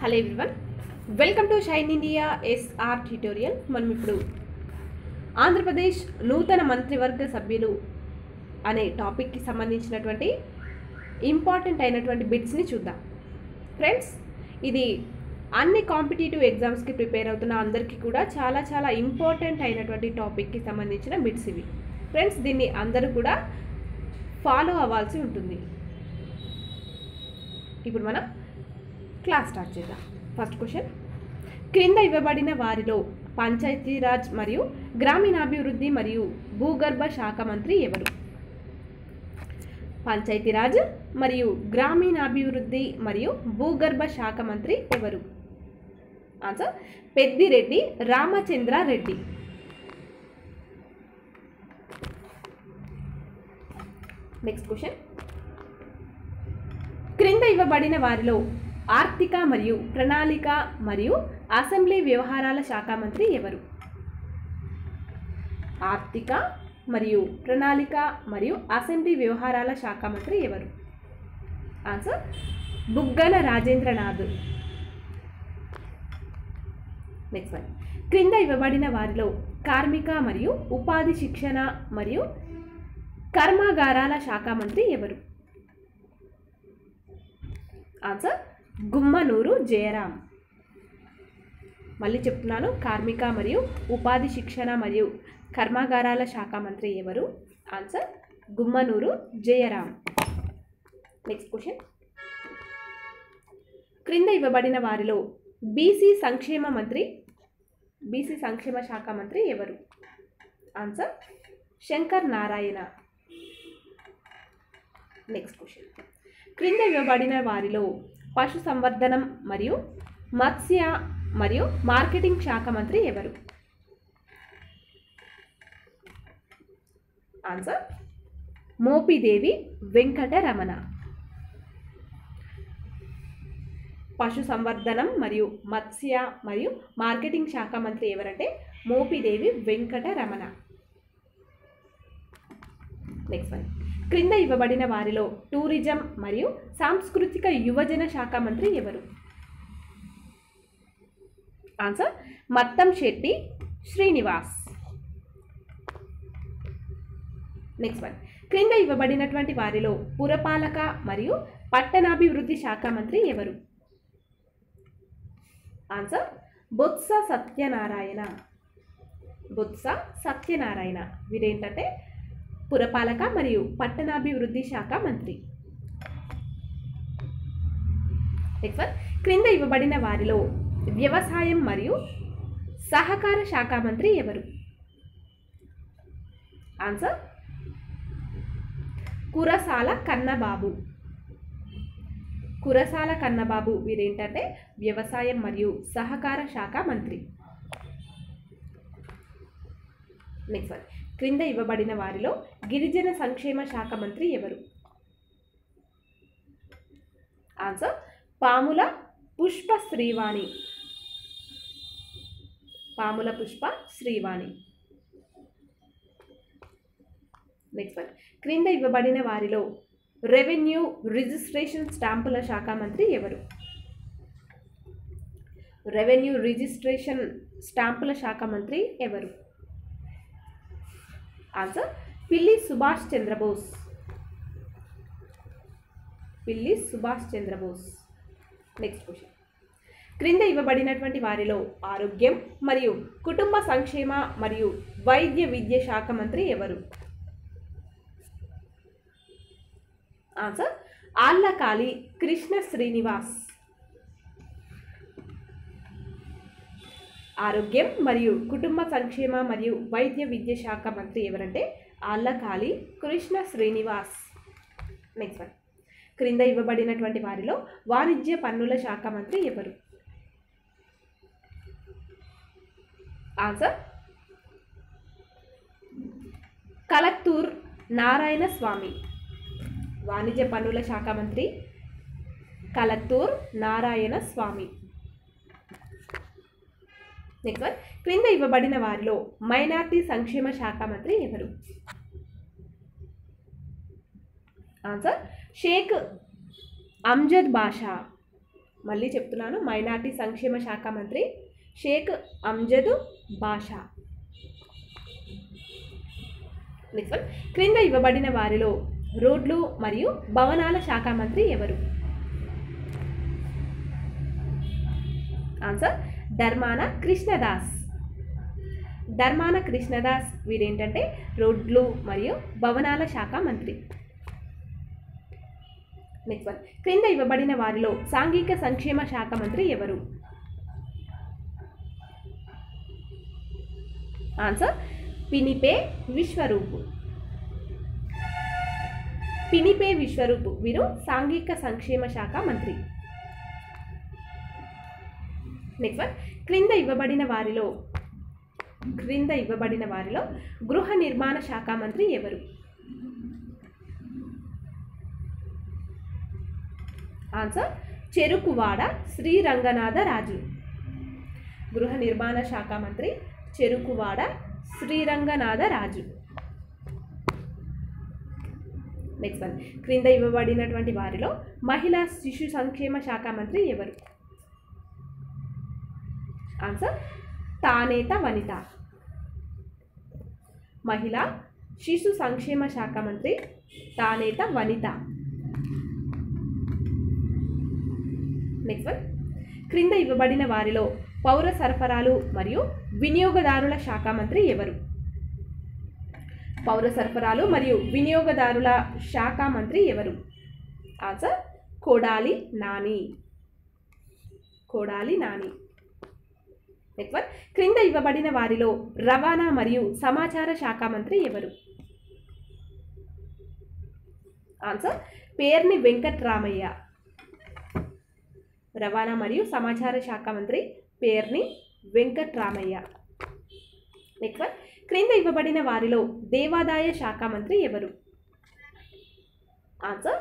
hello everyone welcome to Shine India SR tutorial మనం ఇప్పుడు ఆంధ్రప్రదేశ్ నూతన మంత్రివర్గ సభ్యులు అనే టాపిక్కి సంబంధించినటువంటి ఇంపార్టెంట్ అయినటువంటి బిట్స్ని చూద్దాం ఫ్రెండ్స్ ఇది అన్ని కాంపిటేటివ్ ఎగ్జామ్స్కి ప్రిపేర్ అవుతున్న అందరికీ కూడా చాలా చాలా ఇంపార్టెంట్ అయినటువంటి టాపిక్కి సంబంధించిన బిట్స్ ఇవి ఫ్రెండ్స్ దీన్ని అందరూ కూడా ఫాలో అవ్వాల్సి ఉంటుంది ఇప్పుడు మనం క్లాస్ స్టార్ట్ చేద్దాం ఫస్ట్ క్వశ్చన్ క్రింద ఇవ్వబడిన వారిలో పంచాయతీరాజ్ మరియు గ్రామీణాభివృద్ధి మరియు భూగర్భ శాఖ మంత్రి ఎవరు పంచాయతీరాజ్ మరియు గ్రామీణాభివృద్ధి మరియు భూగర్భ శాఖ మంత్రి ఎవరు answer Peddireddy Ramachandra Reddy next question క్రింద ఇవ్వబడిన వారిలో ఆర్థిక మరియు ప్రణాళిక మరియు అసెంబ్లీ వ్యవహారాల శాఖ మంత్రి ఎవరు ఆర్థిక మరియు ప్రణాళిక మరియు అసెంబ్లీ వ్యవహారాల శాఖ మంత్రి ఎవరు answer Buggana Rajendranath next one క్రింద ఇవ్వబడిన వారిలో కార్మిక మరియు ఉపాధి శిక్షణ మరియు కర్మాగారాల శాఖ మంత్రి ఎవరు ఆన్సర్ గుమ్మనూరు జయరాం మళ్ళీ చెప్తున్నాను కార్మిక మరియు ఉపాధి శిక్షణ మరియు కర్మాగారాల శాఖ మంత్రి ఎవరు answer Gummanur Jayaram next question క్రింద ఇవ్వబడిన వారిలో బీసీ సంక్షేమ మంత్రి బీసీ సంక్షేమ శాఖ మంత్రి ఎవరు answer Shankar Narayana next question క్రింద ఇవ్వబడిన వారిలో పశు సంవర్ధనం మరియు మత్స్య మరియు మార్కెటింగ్ శాఖ మంత్రి ఎవరు ఆన్సర్ మోపిదేవి వెంకటరమణ పశు సంవర్ధనం మరియు మత్స్య మరియు మార్కెటింగ్ శాఖ మంత్రి ఎవరంటే మోపిదేవి వెంకటరమణ నెక్స్ట్ వన్ క్రింద ఇవ్వబడిన వారిలో టూరిజం మరియు సాంస్కృతిక యువజన శాఖ మంత్రి ఎవరు ఆన్సర్ మత్తం శెట్టి శ్రీనివాస్ నెక్స్ట్ వన్ క్రింద ఇవ్వబడినటువంటి వారిలో పురపాలక మరియు పట్టణాభివృద్ధి శాఖ మంత్రి ఎవరు ఆన్సర్ బొత్స సత్యనారాయణ బొత్స సత్యనారాయణ వీరేంటంటే పురపాలక మరియు పట్టణాభివృద్ధి శాఖ మంత్రి నెక్స్ట్ వన్ క్రింద ఇవ్వబడిన వారిలో వ్యవసాయం మరియు సహకార శాఖ మంత్రి ఎవరు ఆన్సర్ కురసాల కన్నబాబు కురసాల కన్నబాబు వీరేంటంటే వ్యవసాయం మరియు సహకార శాఖ మంత్రి నెక్స్ట్ వన్ క్రింద ఇవ్వబడిన వారిలో గిరిజన సంక్షేమ శాఖ మంత్రి ఎవరు answer Pamula Pushpa Srivani Pamula Pushpa Srivani next one క్రింద ఇవ్వబడిన వారిలో రెవెన్యూ రిజిస్ట్రేషన్ స్టాంపుల శాఖ మంత్రి ఎవరు రెవెన్యూ రిజిస్ట్రేషన్ స్టాంపుల శాఖ మంత్రి ఎవరు ఆన్సర్ పిల్లి సుభాష్ చంద్రబోస్ పిల్లి సుభాష్ చంద్రబోస్ నెక్స్ట్ క్వశ్చన్ క్రింద ఇవ్వబడినటువంటి వారిలో ఆరోగ్యం మరియు కుటుంబ సంక్షేమ మరియు వైద్య విద్య శాఖ మంత్రి ఎవరు ఆన్సర్ ఆళ్ళకాళి కృష్ణ శ్రీనివాస్ ఆరోగ్యం మరియు కుటుంబ సంక్షేమ మరియు వైద్య విద్య శాఖ మంత్రి ఎవరంటే ఆళ్ళకాళి కృష్ణ శ్రీనివాస్ నెక్స్ట్ వన్ క్రింద ఇవ్వబడినటువంటి వారిలో వాణిజ్య పన్నుల శాఖ మంత్రి ఎవరు ఆన్సర్ కలత్తూర్ నారాయణ స్వామి వాణిజ్య పన్నుల శాఖ మంత్రి కలత్తూర్ నారాయణ స్వామి నెక్స్ట్ వన్ క్రింద ఇవ్వబడిన వారిలో మైనార్టీ సంక్షేమ శాఖ మంత్రి ఎవరు ఆన్సర్ షేక్ అమ్జద్ బాషా మళ్ళీ చెప్తున్నాను మైనార్టీ సంక్షేమ శాఖ మంత్రి షేక్ అంజద్ బాషా నెక్స్ట్ వన్ క్రింద ఇవ్వబడిన వారిలో రోడ్లు మరియు భవనాల శాఖ మంత్రి ఎవరు ఆన్సర్ ధర్మాన కృష్ణదాస్ ధర్మాన కృష్ణదాస్ వీరేంటంటే రోడ్లు మరియు భవనాల శాఖ మంత్రి నెక్స్ట్ వన్ క్రింద ఇవ్వబడిన వారిలో సాంఘిక సంక్షేమ శాఖ మంత్రి ఎవరు ఆన్సర్ పినిపే విశ్వరూపు పినిపే విశ్వరూపు వీరు సాంఘిక సంక్షేమ శాఖ మంత్రి నెక్స్ట్ వన్ క్రింద ఇవ్వబడిన వారిలో క్రింద ఇవ్వబడిన వారిలో గృహ నిర్మాణ శాఖ మంత్రి ఎవరు ఆన్సర్ చెరుకువాడ శ్రీరంగనాథ రాజు గృహ నిర్మాణ శాఖ మంత్రి చెరుకువాడ శ్రీరంగనాథ రాజు నెక్స్ట్ వన్ క్రింద ఇవ్వబడినటువంటి వారిలో మహిళా శిశు సంక్షేమ శాఖ మంత్రి ఎవరు ఆన్సర్ తానేత వనిత మహిళా శిశు సంక్షేమ శాఖ మంత్రి తానేత వనిత నెక్స్ట్ వన్ క్రింద ఇవ్వబడిన వారిలో పౌర సరఫరాలు మరియు వినియోగదారుల శాఖ మంత్రి ఎవరు పౌర సరఫరాలు మరియు వినియోగదారుల శాఖ మంత్రి ఎవరు answer Kodali Nani Kodali Nani next one క్రింద ఇవ్వబడిన వారిలో రవాణా మరియు సమాచార శాఖ మంత్రి ఎవరు ఆన్సర్ పేర్ని వెంకట్రామయ్య రవాణా మరియు సమాచార శాఖ మంత్రి పేర్ని వెంకట్రామయ్య నెక్స్ట్ వన్ క్రింద ఇవ్వబడిన వారిలో దేవాదాయ శాఖ మంత్రి ఎవరు ఆన్సర్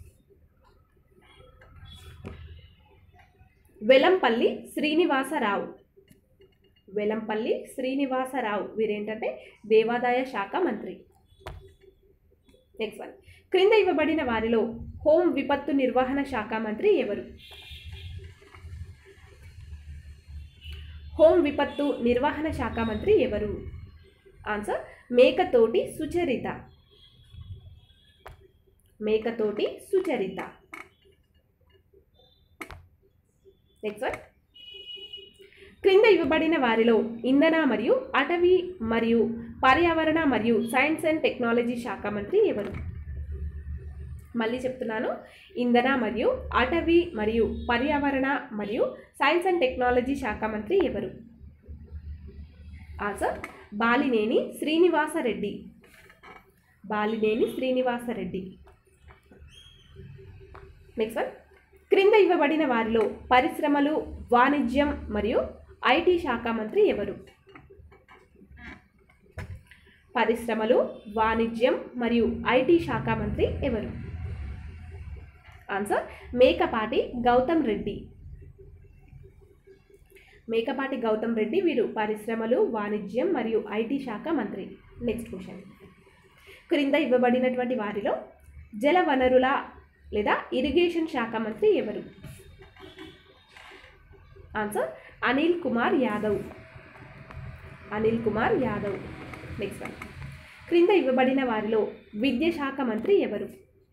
వెలంపల్లి శ్రీనివాసరావు వెలంపల్లి శ్రీనివాసరావు వీరేంటంటే దేవాదాయ శాఖ మంత్రి నెక్స్ట్ వన్ క్రింద ఇవ్వబడిన వారిలో హోం విపత్తు నిర్వహణ శాఖ మంత్రి ఎవరు హోం విపత్తు నిర్వహణ శాఖ మంత్రి ఎవరు answer Mekathoti Sucharitha Mekathoti Sucharitha next one క్రింద ఇవ్వబడిన వారిలో ఇంధన మరియు అటవీ మరియు పర్యావరణ మరియు సైన్స్ అండ్ టెక్నాలజీ శాఖ మంత్రి ఎవరు మళ్ళీ చెప్తున్నాను ఇంధన మరియు అటవీ మరియు పర్యావరణ మరియు సైన్స్ అండ్ టెక్నాలజీ శాఖ మంత్రి ఎవరు answer Balineni Srinivasareddy Balineni Srinivasareddy next one క్రింద ఇవ్వబడిన వారిలో పరిశ్రమలు వాణిజ్యం మరియు ఐటీ శాఖ మంత్రి ఎవరు పరిశ్రమలు వాణిజ్యం మరియు ఐటీ శాఖ మంత్రి ఎవరు ఆన్సర్ మేకపాటి గౌతమ్ రెడ్డి మేకపాటి గౌతమ్ రెడ్డి వీరు పరిశ్రమలు వాణిజ్యం మరియు ఐటీ శాఖ మంత్రి నెక్స్ట్ క్వశ్చన్ క్రింద ఇవ్వబడినటువంటి వారిలో జల వనరుల లేదా ఇరిగేషన్ శాఖ మంత్రి ఎవరు answer Anil Kumar Yadav Anil Kumar Yadav next one క్రింద ఇవ్వబడిన వారిలో విద్యాశాఖ మంత్రి ఎవరు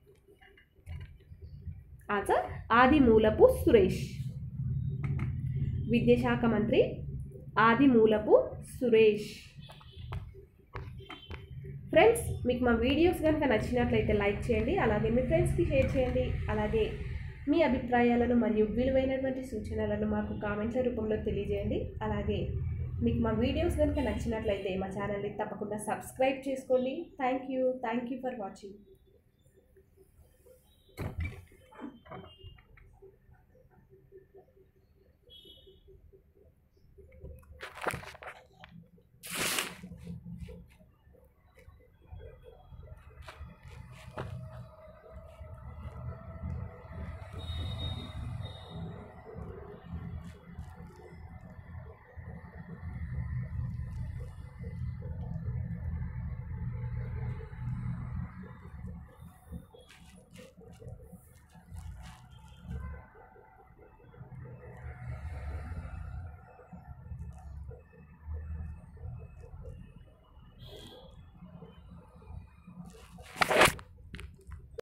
ఆన్సర్ ఆదిమూలపు సురేష్ విద్యాశాఖ మంత్రి ఆదిమూలపు సురేష్ ఫ్రెండ్స్ మీకు మా వీడియోస్ కనుక నచ్చినట్లయితే లైక్ చేయండి అలాగే మీ ఫ్రెండ్స్కి షేర్ చేయండి అలాగే మీ అభిప్రాయాలను మరియు విలువైనటువంటి సూచనలను మాకు కామెంట్ల రూపంలో తెలియజేయండి అలాగే మీకు మా వీడియోస్ కనుక నచ్చినట్లయితే మా ఛానల్ని తప్పకుండా సబ్స్క్రైబ్ చేసుకోండి thank you thank you for watching